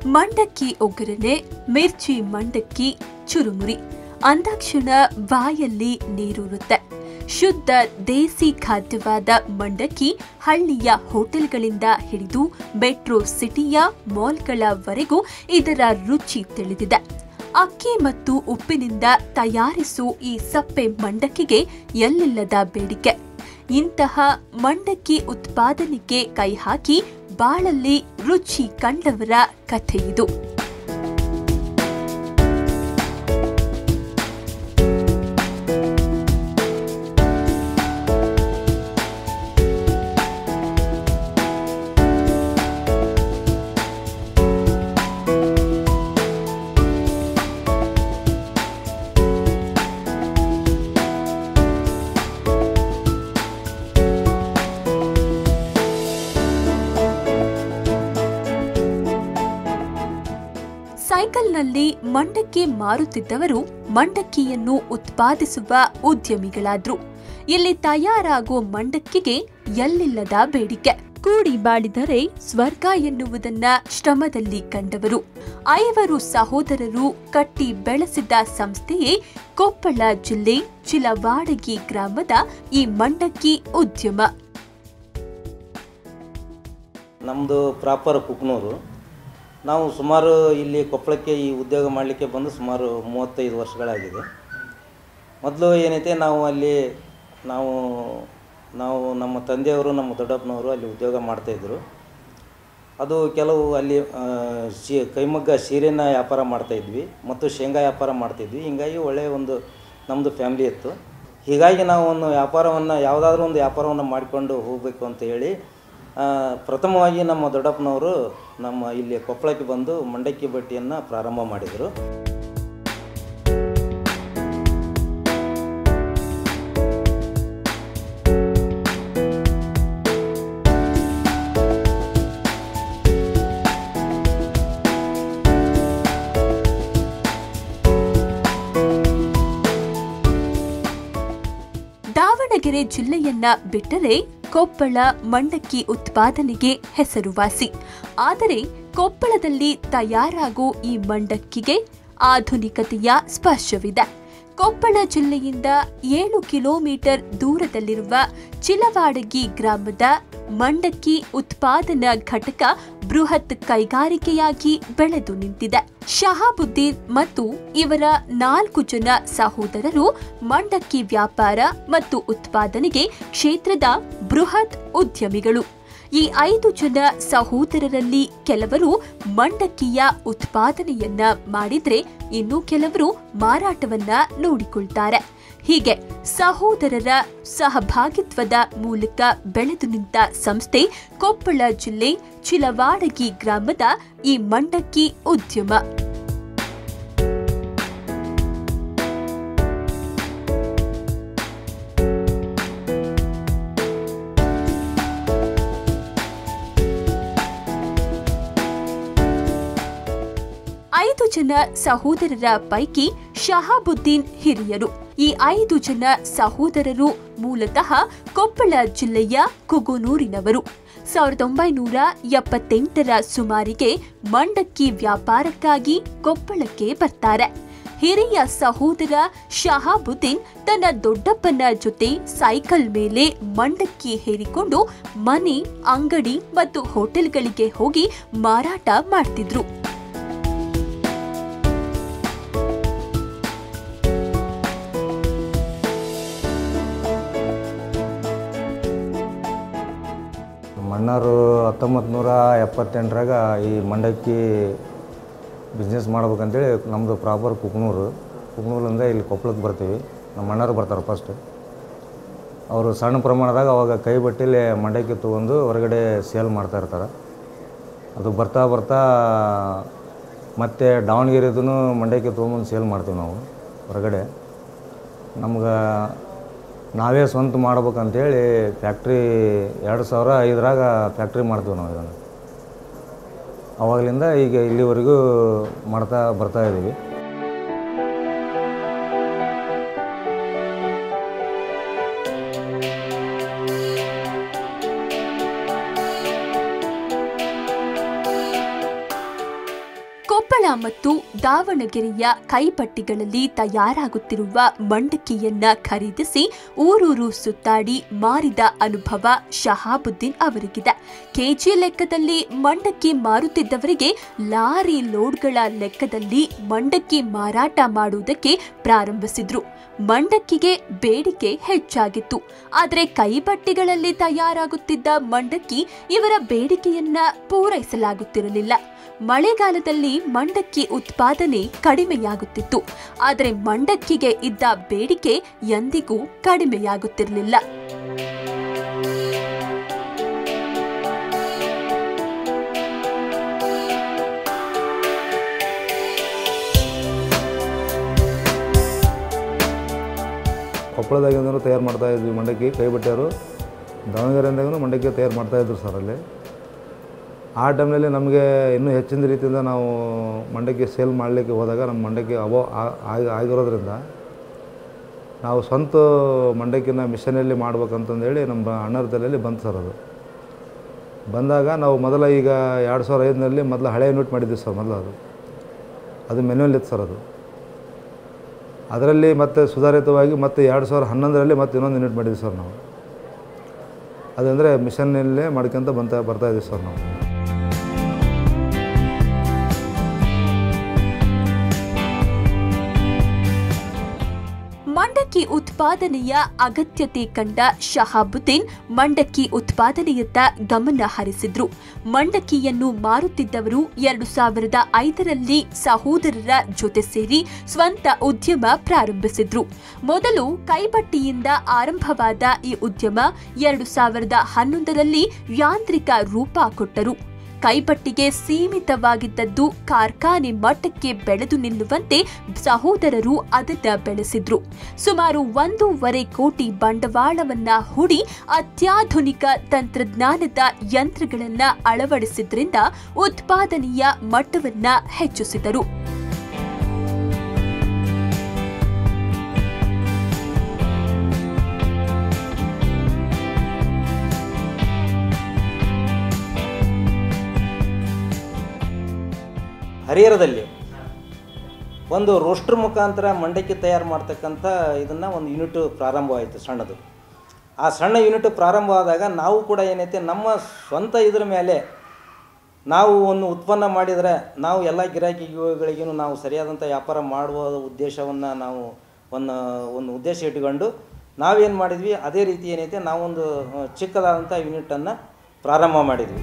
ಮಂಡಕ್ಕಿ ಒಗ್ಗರಣೆ ಮಿರ್ಚಿ ಮಂಡಕ್ಕಿ ಚುರುಮುರಿ ಅಂದಾಕ್ಷಣ ಬಾಯಲ್ಲಿ ನೀರೂರುತ್ತೆ ಶುದ್ಧ ದೇಸಿ ಖಾದ್ಯವಾದ ಮಂಡಕ್ಕಿ ಹಳ್ಳಿಯ ಹೋಟೆಲ್ಗಳಿಂದ ಹಿಡಿದು ಮೆಟ್ರೋ ಸಿಟಿಯ ಮಾಲ್ಗಳವರೆಗೂ ಇದರ ರುಚಿ ತಿಳಿದಿದೆ ಅಕ್ಕಿ ಮತ್ತು ಉಪ್ಪಿನಿಂದ ತಯಾರಿಸೋ ಈ ಸಪ್ಪೆ ಮಂಡಕ್ಕಿಗೆ ಎಲ್ಲಿಲ್ಲದ ಬೇಡಿಕೆ ಇಂತಹ ಮಂಡಕ್ಕಿ ಉತ್ಪಾದನೆಗೆ ಕೈ ಹಾಕಿ ಬಾಳಲ್ಲಿ ರುಚಿ ಕಂಡವರ ಕಥೆಯಿದು ಸೈಕಲ್ನಲ್ಲಿ ಮಂಡಕ್ಕಿ ಮಾರುತ್ತಿದ್ದವರು ಮಂಡಕ್ಕಿಯನ್ನು ಉತ್ಪಾದಿಸುವ ಉದ್ಯಮಿಗಳಾದ್ರು ಇಲ್ಲಿ ತಯಾರಾಗುವ ಮಂಡಕ್ಕಿಗೆ ಎಲ್ಲಿಲ್ಲದ ಬೇಡಿಕೆ ಕೂಡಿ ಬಾಳಿದರೆ ಸ್ವರ್ಗ ಎನ್ನುವುದನ್ನ ಶ್ರಮದಲ್ಲಿ ಕಂಡವರು ಐವರು ಸಹೋದರರು ಕಟ್ಟಿ ಬೆಳೆಸಿದ ಸಂಸ್ಥೆಯೇ ಕೊಪ್ಪಳ ಜಿಲ್ಲೆ ಚಿಲವಾಡಗಿ ಗ್ರಾಮದ ಈ ಮಂಡಕ್ಕಿ ಉದ್ಯಮ ನಮ್ಮದು ಪ್ರಾಪರ್ ಕುಕ್ನೂರು ನಾವು ಸುಮಾರು ಇಲ್ಲಿ ಕೊಪ್ಪಳಕ್ಕೆ ಈ ಉದ್ಯೋಗ ಮಾಡಲಿಕ್ಕೆ ಬಂದು ಸುಮಾರು ಮೂವತ್ತೈದು ವರ್ಷಗಳಾಗಿದೆ ಮೊದಲು ಏನೈತೆ ನಾವು ಅಲ್ಲಿ ನಾವು ನಾವು ನಮ್ಮ ತಂದೆಯವರು ನಮ್ಮ ದೊಡ್ಡಪ್ಪನವರು ಅಲ್ಲಿ ಉದ್ಯೋಗ ಮಾಡ್ತಾಯಿದ್ರು ಅದು ಕೆಲವು ಅಲ್ಲಿ ಆ, ಶಿ ಕೈಮಗ್ಗ ಸೀರೆನ ವ್ಯಾಪಾರ ಮಾಡ್ತಾಯಿದ್ವಿ ಮತ್ತು ಶೇಂಗಾ ವ್ಯಾಪಾರ ಮಾಡ್ತಾಯಿದ್ವಿ ಹಿಂಗಾಗಿ ಒಳ್ಳೆಯ ಒಂದು ನಮ್ಮದು ಫ್ಯಾಮ್ಲಿ ಇತ್ತು ಹೀಗಾಗಿ ನಾವು ಒಂದು ವ್ಯಾಪಾರವನ್ನು ಯಾವುದಾದ್ರೂ ಒಂದು ವ್ಯಾಪಾರವನ್ನು ಮಾಡಿಕೊಂಡು ಹೋಗಬೇಕು ಅಂತ ಹೇಳಿ ಆ, ಪ್ರಥಮವಾಗಿ ನಮ್ಮ ದೊಡ್ಡಪ್ಪನವರು ನಮ್ಮ ಇಲ್ಲಿ ಕೊಪ್ಪಳಕ್ಕೆ ಬಂದು ಮಂಡಕ್ಕಿ ಬಟ್ಟಿಯನ್ನು ಪ್ರಾರಂಭ ಮಾಡಿದರು ದಾವಣಗೆರೆ ಜಿಲ್ಲೆಯನ್ನ ಬಿಟ್ಟರೆ ಕೊಪ್ಪಳ ಮಂಡಕ್ಕಿ ಉತ್ಪಾದನೆಗೆ ಹೆಸರುವಾಸಿ ಆದರೆ ಕೊಪ್ಪಳದಲ್ಲಿ ತಯಾರಾಗೋ ಈ ಮಂಡಕ್ಕಿಗೆ ಆಧುನಿಕತೆಯ ಸ್ಪರ್ಶವಿದೆ ಕೊಪ್ಪಳ ಜಿಲ್ಲೆಯಿಂದ ಏಳು ಕಿಲೋಮೀಟರ್ ದೂರದಲ್ಲಿರುವ ಚಿಲವಾಡಗಿ ಗ್ರಾಮದ ಮಂಡಕ್ಕಿ ಉತ್ಪಾದನಾ ಘಟಕ ಬೃಹತ್ ಕೈಗಾರಿಕೆಯಾಗಿ ಬೆಳೆದು ನಿಂತಿದೆ ಶಹಾಬುದ್ದೀನ್ ಮತ್ತು ಇವರ ನಾಲ್ಕು ಜನ ಸಹೋದರರು ಮಂಡಕ್ಕಿ ವ್ಯಾಪಾರ ಮತ್ತು ಉತ್ಪಾದನೆಗೆ ಕ್ಷೇತ್ರದ ಬೃಹತ್ ಉದ್ಯಮಿಗಳು ಈ ಐದು ಜನ ಸಹೋದರರಲ್ಲಿ ಕೆಲವರು ಮಂಡಕ್ಕಿಯ ಉತ್ಪಾದನೆಯನ್ನ ಮಾಡಿದ್ರೆ ಇನ್ನು ಕೆಲವರು ಮಾರಾಟವನ್ನ ನೋಡಿಕೊಳ್ತಾರೆ ಹೀಗೆ ಸಹೋದರರ ಸಹಭಾಗಿತ್ವದ ಮೂಲಕ ಬೆಳೆದು ನಿಂತ ಸಂಸ್ಥೆ ಕೊಪ್ಪಳ ಜಿಲ್ಲೆ ಚಿಲವಾಡಗಿ ಗ್ರಾಮದ ಈ ಮಂಡಕ್ಕಿ ಉದ್ಯಮ ಐದು ಜನ ಸಹೋದರರ ಪೈಕಿ ಶಹಾಬುದ್ದೀನ್ ಹಿರಿಯರು ಈ ಐದು ಜನ ಸಹೋದರರು ಮೂಲತಃ ಕೊಪ್ಪಳ ಜಿಲ್ಲೆಯ ಕುಗುನೂರಿನವರು ಸಾವಿರದ ಒಂಬೈನೂರ ಎಪ್ಪತ್ತೆಂಟರ ಸುಮಾರಿಗೆ ಮಂಡಕ್ಕಿ ವ್ಯಾಪಾರಕ್ಕಾಗಿ ಕೊಪ್ಪಳಕ್ಕೆ ಬರ್ತಾರೆ ಹಿರಿಯ ಸಹೋದರ ಶಹಾಬುದ್ದೀನ್ ತನ್ನ ದೊಡ್ಡಪ್ಪನ ಜೊತೆ ಸೈಕಲ್ ಮೇಲೆ ಮಂಡಕ್ಕಿ ಹೇರಿಕೊಂಡು ಮನೆ ಅಂಗಡಿ ಮತ್ತು ಹೋಟೆಲ್ಗಳಿಗೆ ಹೋಗಿ ಮಾರಾಟ ಮಾಡ್ತಿದ್ರು ನಮ್ಮ ಅಣ್ಣವರು ಹತ್ತೊಂಬತ್ತು ನೂರ ಎಪ್ಪತ್ತೆಂಟರಾಗ ಈ ಮಂಡಕ್ಕಿ ಬಿಸ್ನೆಸ್ ಮಾಡ್ಬೇಕಂತೇಳಿ ನಮ್ಮದು ಪ್ರಾಪರ್ ಕುಕ್ನೂರು ಕುಕ್ನೂರಿಂದ ಇಲ್ಲಿ ಕೊಪ್ಪಳಕ್ಕೆ ಬರ್ತೀವಿ ನಮ್ಮ ಅಣ್ಣರು ಬರ್ತಾರೆ ಫಸ್ಟ್ ಅವರು ಸಣ್ಣ ಪ್ರಮಾಣದಾಗ ಅವಾಗ ಕೈ ಬಟ್ಟೆಲಿ ಮಂಡಕ್ಕಿ ತೊಗೊಂಡು ಹೊರಗಡೆ ಸೇಲ್ ಮಾಡ್ತಾ ಇರ್ತಾರೆ ಅದು ಬರ್ತಾ ಬರ್ತಾ ಮತ್ತೆ ದಾವಣಗೆರೆದೂ ಮಂಡಕ್ಕಿ ತೊಗೊಂಬಂದು ಸೇಲ್ ಮಾಡ್ತೀವಿ ನಾವು ಹೊರಗಡೆ ನಮ್ಗೆ ನಾವೇ ಸ್ವಂತ ಮಾಡ್ಬೇಕಂತೇಳಿ ಫ್ಯಾಕ್ಟ್ರಿ ಎರಡು ಸಾವಿರ ಐದರಾಗ ಫ್ಯಾಕ್ಟ್ರಿ ಮಾಡ್ತೀವಿ ನಾವು ಇದನ್ನು ಅವಾಗಲಿಂದ ಈಗ ಇಲ್ಲಿವರೆಗೂ ಮಾಡ್ತಾ ಬರ್ತಾ ಇದ್ದೀವಿ ಮತ್ತು ದಾವಣಗೆರೆಯ ಕೈಪಟ್ಟಿಗಳಲ್ಲಿ ತಯಾರಾಗುತ್ತಿರುವ ಮಂಡಕ್ಕಿಯನ್ನ ಖರೀದಿಸಿ ಊರೂರು ಸುತ್ತಾಡಿ ಮಾರಿದ ಅನುಭವ ಶಹಾಬುದ್ದೀನ್ ಅವರಿಗಿದೆ ಕೆಜಿ ಲೆಕ್ಕದಲ್ಲಿ ಮಂಡಕ್ಕಿ ಮಾರುತ್ತಿದ್ದವರಿಗೆ ಲಾರಿ ಲೋಡ್ಗಳ ಲೆಕ್ಕದಲ್ಲಿ ಮಂಡಕ್ಕಿ ಮಾರಾಟ ಮಾಡುವುದಕ್ಕೆ ಪ್ರಾರಂಭಿಸಿದ್ರು ಮಂಡಕ್ಕಿಗೆ ಬೇಡಿಕೆ ಹೆಚ್ಚಾಗಿತ್ತು ಆದರೆ ಕೈಪಟ್ಟಿಗಳಲ್ಲಿ ತಯಾರಾಗುತ್ತಿದ್ದ ಮಂಡಕ್ಕಿ ಇವರ ಬೇಡಿಕೆಯನ್ನ ಪೂರೈಸಲಾಗುತ್ತಿರಲಿಲ್ಲ ಮಳೆಗಾಲದಲ್ಲಿ ಮಂಡಕ್ಕಿ ಉತ್ಪಾದನೆ ಕಡಿಮೆಯಾಗುತ್ತಿತ್ತು ಆದರೆ ಮಂಡಕ್ಕಿಗೆ ಇದ್ದ ಬೇಡಿಕೆ ಎಂದಿಗೂ ಕಡಿಮೆಯಾಗುತ್ತಿರಲಿಲ್ಲ ಕೊಪ್ಪಳದಾಗಿಂದನೂ ತಯಾರು ಮಾಡ್ತಾ ಇದ್ವಿ ಮಂಡಕ್ಕಿ ಕೈ ಬಟ್ಟೆಯವರು ದಾವಣಗೆರೆಯಿಂದಾಗೂ ಮಂಡಕ್ಕಿ ತಯಾರು ಮಾಡ್ತಾಯಿದ್ರು ಸರ್ ಅಲ್ಲಿ ಆ ಟೈಮ್ನಲ್ಲಿ ನಮಗೆ ಇನ್ನೂ ಹೆಚ್ಚಿನ ರೀತಿಯಿಂದ ನಾವು ಮಂಡಕ್ಕಿ ಸೇಲ್ ಮಾಡಲಿಕ್ಕೆ ಹೋದಾಗ ನಮ್ಮ ಮಂಡಕ್ಕಿ ಅಭಾವ ಆಗಿ ಆಗಿರೋದ್ರಿಂದ ನಾವು ಸ್ವಂತ ಮಂಡಕ್ಕಿನ ಮಿಷನಲ್ಲಿ ಮಾಡ್ಬೇಕಂತಂದೇಳಿ ನಮ್ಮ ಅಣ್ಣರ ತಲೆಯಲ್ಲಿ ಬಂತು ಸರ್ ಅದು ಬಂದಾಗ ನಾವು ಮೊದಲ ಈಗ ಎರಡು ಸಾವಿರ ಐದರಲ್ಲಿ ಮೊದಲು ಹಳೆ ಯೂನಿಟ್ ಮಾಡಿದ್ವಿ ಸರ್ ಮೊದಲು ಅದು ಅದು ಮೆನ್ಯುವಲ್ ಇತ್ತು ಸರ್ ಅದು ಅದರಲ್ಲಿ ಮತ್ತೆ ಸುಧಾರಿತವಾಗಿ ಮತ್ತೆ ಎರಡು ಸಾವಿರ ಹನ್ನೊಂದರಲ್ಲಿ ಮತ್ತೆ ಇನ್ನೊಂದು ಯೂನಿಟ್ ಮಾಡಿದ್ವಿ ಸರ್ ನಾವು ಅದಂದರೆ ಮಿಷನ್ನಲ್ಲೇ ಮಾಡ್ಕೊಂತ ಬಂತ ಬರ್ತಾ ಇದ್ದೀವಿ ಸರ್ ನಾವು ಮಂಡಕ್ಕಿ ಉತ್ಪಾದನೆಯ ಅಗತ್ಯತೆ ಕಂಡ ಶಹಾಬುದ್ದೀನ್ ಮಂಡಕ್ಕಿ ಉತ್ಪಾದನೆಯತ್ತ ಗಮನ ಹರಿಸಿದ್ರು ಮಂಡಕ್ಕಿಯನ್ನು ಮಾರುತ್ತಿದ್ದವರು ಎರಡು ಸಾವಿರದ ಐದರಲ್ಲಿ ಸಹೋದರರ ಜೊತೆ ಸೇರಿ ಸ್ವಂತ ಉದ್ಯಮ ಪ್ರಾರಂಭಿಸಿದ್ರು ಮೊದಲು ಕೈಬಟ್ಟಿಯಿಂದ ಆರಂಭವಾದ ಈ ಉದ್ಯಮ ಎರಡು ಸಾವಿರದ ಹನ್ನೊಂದರಲ್ಲಿ ಯಾಂತ್ರಿಕ ರೂಪ ಕೊಟ್ಟರು ಕೈಪಟ್ಟಿಗೆ ಸೀಮಿತವಾಗಿದ್ದದ್ದು ಕಾರ್ಖಾನೆ ಮಟ್ಟಕ್ಕೆ ಬೆಳೆದು ನಿಲ್ಲುವಂತೆ ಸಹೋದರರು ಅದನ್ನ ಬೆಳೆಸಿದ್ರು ಸುಮಾರು ಒಂದೂವರೆ ಕೋಟಿ ಬಂಡವಾಳವನ್ನ ಹೂಡಿ ಅತ್ಯಾಧುನಿಕ ತಂತ್ರಜ್ಞಾನದ ಯಂತ್ರಗಳನ್ನ ಅಳವಡಿಸಿದ್ರಿಂದ ಉತ್ಪಾದನೆಯ ಮಟ್ಟವನ್ನ ಹೆಚ್ಚಿಸಿದರು ಹರಿಹರದಲ್ಲಿ ಒಂದು ರೋಸ್ಟ್ರ್ ಮುಖಾಂತರ ಮಂಡಕ್ಕಿ ತಯಾರು ಮಾಡ್ತಕ್ಕಂಥ ಇದನ್ನು ಒಂದು ಯೂನಿಟ್ ಪ್ರಾರಂಭವಾಯಿತು ಸಣ್ಣದು ಆ ಸಣ್ಣ ಯೂನಿಟ್ ಪ್ರಾರಂಭವಾದಾಗ ನಾವು ಕೂಡ ಏನೈತೆ ನಮ್ಮ ಸ್ವಂತ ಇದ್ರ ಮೇಲೆ ನಾವು ಒಂದು ಉತ್ಪನ್ನ ಮಾಡಿದರೆ ನಾವು ಎಲ್ಲ ಗಿರಾಕಿಗಳಿಗೂ ನಾವು ಸರಿಯಾದಂಥ ವ್ಯಾಪಾರ ಮಾಡುವ ಉದ್ದೇಶವನ್ನು ನಾವು ಒಂದು ಒಂದು ಉದ್ದೇಶ ಇಟ್ಕೊಂಡು ನಾವೇನು ಮಾಡಿದ್ವಿ ಅದೇ ರೀತಿ ಏನೈತೆ ನಾವೊಂದು ಆ, ಚಿಕ್ಕದಾದಂಥ ಯೂನಿಟನ್ನು ಪ್ರಾರಂಭ ಮಾಡಿದ್ವಿ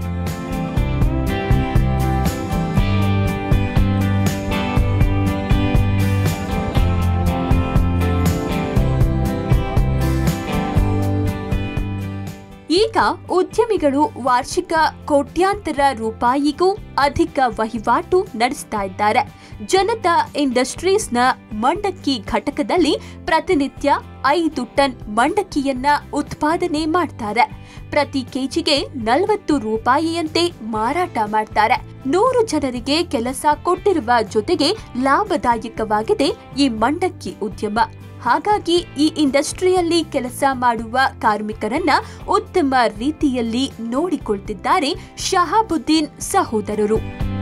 ಈಗ ಉದ್ಯಮಿಗಳು ವಾರ್ಷಿಕ ಕೋಟ್ಯಾಂತರ ರೂಪಾಯಿಗೂ ಅಧಿಕ ವಹಿವಾಟು ನಡೆಸ್ತಾ ಇದ್ದಾರೆ ಜನತಾ ಇಂಡಸ್ಟ್ರೀಸ್ನ ಮಂಡಕ್ಕಿ ಘಟಕದಲ್ಲಿ ಪ್ರತಿನಿತ್ಯ ಐದು ಟನ್ ಮಂಡಕ್ಕಿಯನ್ನ ಉತ್ಪಾದನೆ ಮಾಡ್ತಾರೆ ಪ್ರತಿ ಕೆಜಿಗೆ ನಲವತ್ತು ರೂಪಾಯಿಯಂತೆ ಮಾರಾಟ ಮಾಡ್ತಾರೆ ನೂರು ಜನರಿಗೆ ಕೆಲಸ ಕೊಟ್ಟಿರುವ ಜೊತೆಗೆ ಲಾಭದಾಯಕವಾಗಿದೆ ಈ ಮಂಡಕ್ಕಿ ಉದ್ಯಮ ಹಾಗಾಗಿ ಈ ಇಂಡಸ್ಟ್ರಿಯಲ್ಲಿ ಕೆಲಸ ಮಾಡುವ ಕಾರ್ಮಿಕರನ್ನ ಉತ್ತಮ ರೀತಿಯಲ್ಲಿ ನೋಡಿಕೊಳ್ತಿದ್ದಾರೆ ಶಹಾಬುದ್ದೀನ್ ಸಹೋದರರು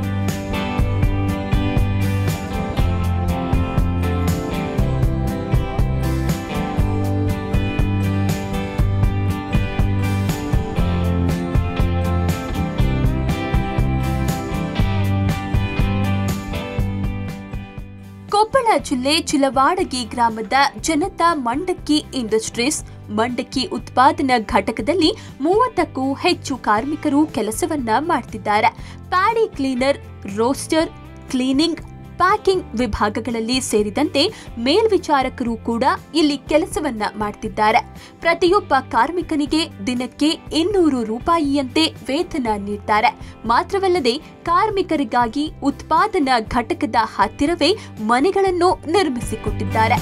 ಕೊಪ್ಪಳ ಜಿಲ್ಲೆ ಚಿಲವಾಡಗಿ ಗ್ರಾಮದ ಜನತಾ ಮಂಡಕ್ಕಿ ಇಂಡಸ್ಟ್ರೀಸ್ ಮಂಡಕ್ಕಿ ಉತ್ಪಾದನಾ ಘಟಕದಲ್ಲಿ ಮೂವತ್ತಕ್ಕೂ ಹೆಚ್ಚು ಕಾರ್ಮಿಕರು ಕೆಲಸವನ್ನ ಮಾಡ್ತಿದ್ದಾರೆ paddy cleaner roaster cleaning packing ವಿಭಾಗಗಳಲ್ಲಿ ಸೇರಿದಂತೆ ಮೇಲ್ವಿಚಾರಕರು ಕೂಡ ಇಲ್ಲಿ ಕೆಲಸವನ್ನ ಮಾಡ್ತಿದ್ದಾರೆ ಪ್ರತಿಯೊಬ್ಬ ಕಾರ್ಮಿಕನಿಗೆ ದಿನಕ್ಕೆ ಇನ್ನೂರು ರೂಪಾಯಿಯಂತೆ ವೇತನ ನೀಡ್ತಾರೆ ಮಾತ್ರವಲ್ಲದೆ ಕಾರ್ಮಿಕರಿಗಾಗಿ ಉತ್ಪಾದನಾ ಘಟಕದ ಹತ್ತಿರವೇ ಮನೆಗಳನ್ನು ನಿರ್ಮಿಸಿಕೊಟ್ಟಿದ್ದಾರೆ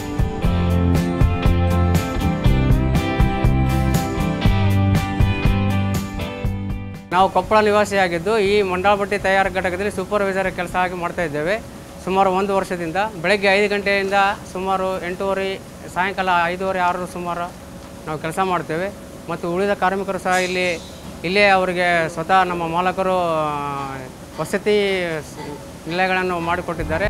ನಾವು ಕೊಪ್ಪಳ ನಿವಾಸಿಯಾಗಿದ್ದು ಈ ಮಂಡಾಳಬಟ್ಟಿ ತಯಾರ ಘಟಕದಲ್ಲಿ ಸೂಪರ್ವೈಸರ್ ಕೆಲಸ ಆಗಿ ಮಾಡ್ತಾ ಇದ್ದೇವೆ ಸುಮಾರು ಒಂದು ವರ್ಷದಿಂದ ಬೆಳಗ್ಗೆ ಐದು ಗಂಟೆಯಿಂದ ಸುಮಾರು ಎಂಟೂವರೆ ಸಾಯಂಕಾಲ ಐದೂವರೆ ಆರರ ಸುಮಾರು ನಾವು ಕೆಲಸ ಮಾಡ್ತೇವೆ ಮತ್ತು ಉಳಿದ ಕಾರ್ಮಿಕರು ಸಹ ಇಲ್ಲಿ ಇಲ್ಲೇ ಅವರಿಗೆ ಸ್ವತಃ ನಮ್ಮ ಮಾಲಕರು ಆ, ವಸತಿ ಸ್- ನಿಲಯಗಳನ್ನು ಮಾಡಿಕೊಟ್ಟಿದ್ದಾರೆ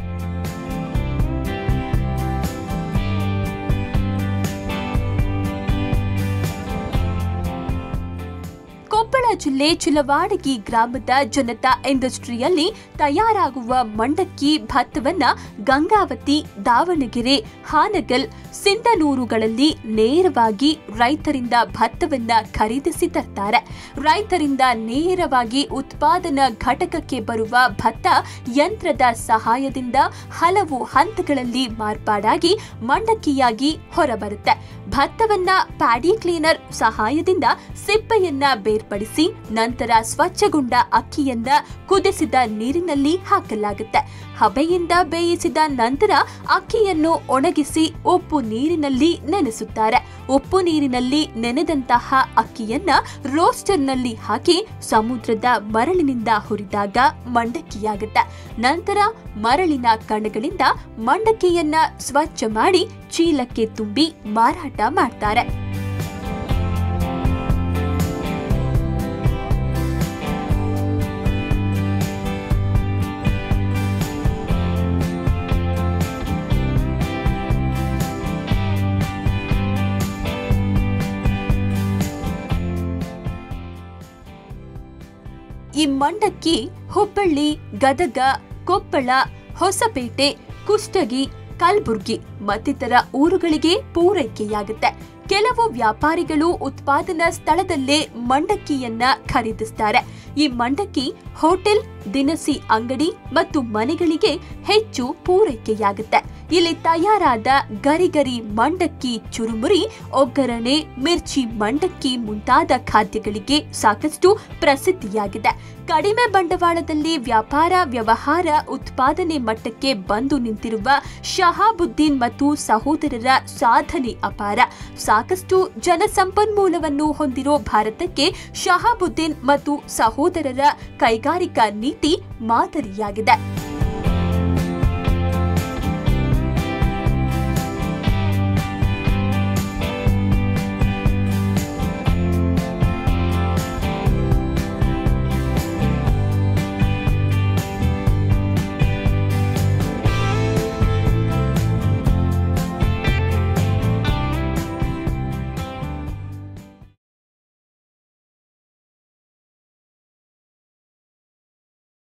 ಕೊಪ್ಪಳ ಜಿಲ್ಲೆ ಚಿಲವಾಡಗಿ ಗ್ರಾಮದ ಜನತಾ ಇಂಡಸ್ಟ್ರಿಯಲ್ಲಿ ತಯಾರಾಗುವ ಮಂಡಕ್ಕಿ ಭತ್ತವನ್ನ ಗಂಗಾವತಿ ದಾವಣಗೆರೆ ಹಾನಗಲ್ ಸಿಂಧನೂರುಗಳಲ್ಲಿ ನೇರವಾಗಿ ರೈತರಿಂದ ಭತ್ತವನ್ನ ಖರೀದಿಸಿ ತರ್ತಾರೆ ರೈತರಿಂದ ನೇರವಾಗಿ ಉತ್ಪಾದನಾ ಘಟಕಕ್ಕೆ ಬರುವ ಭತ್ತ ಯಂತ್ರದ ಸಹಾಯದಿಂದ ಹಲವು ಹಂತಗಳಲ್ಲಿ ಮಾರ್ಪಾಡಾಗಿ ಮಂಡಕ್ಕಿಯಾಗಿ ಹೊರಬರುತ್ತೆ ಭತ್ತವನ್ನ ಪ್ಯಾಡಿ ಕ್ಲೀನರ್ ಸಹಾಯದಿಂದ ಸಿಪ್ಪೆಯನ್ನ ಬೇರ್ಪಡಿಸಿ ನಂತರ ಸ್ವಚ್ಛಗೊಂಡ ಅಕ್ಕಿಯನ್ನ ಕುದಿಸಿದ ನೀರಿನಲ್ಲಿ ಹಾಕಲಾಗುತ್ತೆ ಹಬೆಯಿಂದ ಬೇಯಿಸಿದ ನಂತರ ಅಕ್ಕಿಯನ್ನು ಒಣಗಿಸಿ ಉಪ್ಪು ನೀರಿನಲ್ಲಿ ನೆನೆಸುತ್ತಾರೆ ಉಪ್ಪು ನೀರಿನಲ್ಲಿ ನೆನೆದಂತಹ ಅಕ್ಕಿಯನ್ನ ರೋಸ್ಟರ್ನಲ್ಲಿ ಹಾಕಿ ಸಮುದ್ರದ ಮರಳಿನಿಂದ ಹುರಿದಾಗ ಮಂಡಕ್ಕಿಯಾಗುತ್ತೆ ನಂತರ ಮರಳಿನ ಕಣಗಳಿಂದ ಮಂಡಕ್ಕಿಯನ್ನ ಸ್ವಚ್ಛ ಮಾಡಿ ಚೀಲಕ್ಕೆ ತುಂಬಿ ಮಾರಾಟ ಮಾಡ್ತಾರೆ ಈ ಮಂಡಕ್ಕಿ ಹುಬ್ಬಳ್ಳಿ ಗದಗ ಕೊಪ್ಪಳ ಹೊಸಪೇಟೆ ಕುಷ್ಟಗಿ ಕಲಬುರ್ಗಿ ಮತ್ತಿತರ ಊರುಗಳಿಗೆ ಪೂರೈಕೆಯಾಗುತ್ತೆ ಕೆಲವು ವ್ಯಾಪಾರಿಗಳು ಉತ್ಪಾದನಾ ಸ್ಥಳದಲ್ಲೇ ಮಂಡಕ್ಕಿಯನ್ನ ಖರೀದಿಸ್ತಾರೆ ಈ ಮಂಡಕ್ಕಿ ಹೋಟೆಲ್ ದಿನಸಿ ಅಂಗಡಿ ಮತ್ತು ಮನೆಗಳಿಗೆ ಹೆಚ್ಚು ಪೂರೈಕೆಯಾಗುತ್ತೆ ಇಲ್ಲಿ ತಯಾರಾದ ಗರಿಗರಿ ಮಂಡಕ್ಕಿ ಚುರುಮುರಿ ಒಗ್ಗರಣೆ ಮಿರ್ಚಿ ಮಂಡಕ್ಕಿ ಮುಂತಾದ ಖಾದ್ಯಗಳಿಗೆ ಸಾಕಷ್ಟು ಪ್ರಸಿದ್ಧಿಯಾಗಿದೆ ಕಡಿಮೆ ಬಂಡವಾಳದಲ್ಲಿ ವ್ಯಾಪಾರ ವ್ಯವಹಾರ ಉತ್ಪಾದನೆ ಮಟ್ಟಕ್ಕೆ ಬಂದು ನಿಂತಿರುವ ಶಹಾಬುದ್ದೀನ್ ಮತ್ತು ಸಹೋದರರ ಸಾಧನೆ ಅಪಾರ ಸಾಕಷ್ಟು ಜನಸಂಪನ್ಮೂಲವನ್ನು ಹೊಂದಿರೋ ಭಾರತಕ್ಕೆ ಶಹಾಬುದ್ದೀನ್ ಮತ್ತು ಸಹೋದರರ ಕೈಗಾರಿಕಾ ನೀತಿ ಮಾದರಿಯಾಗಿದೆ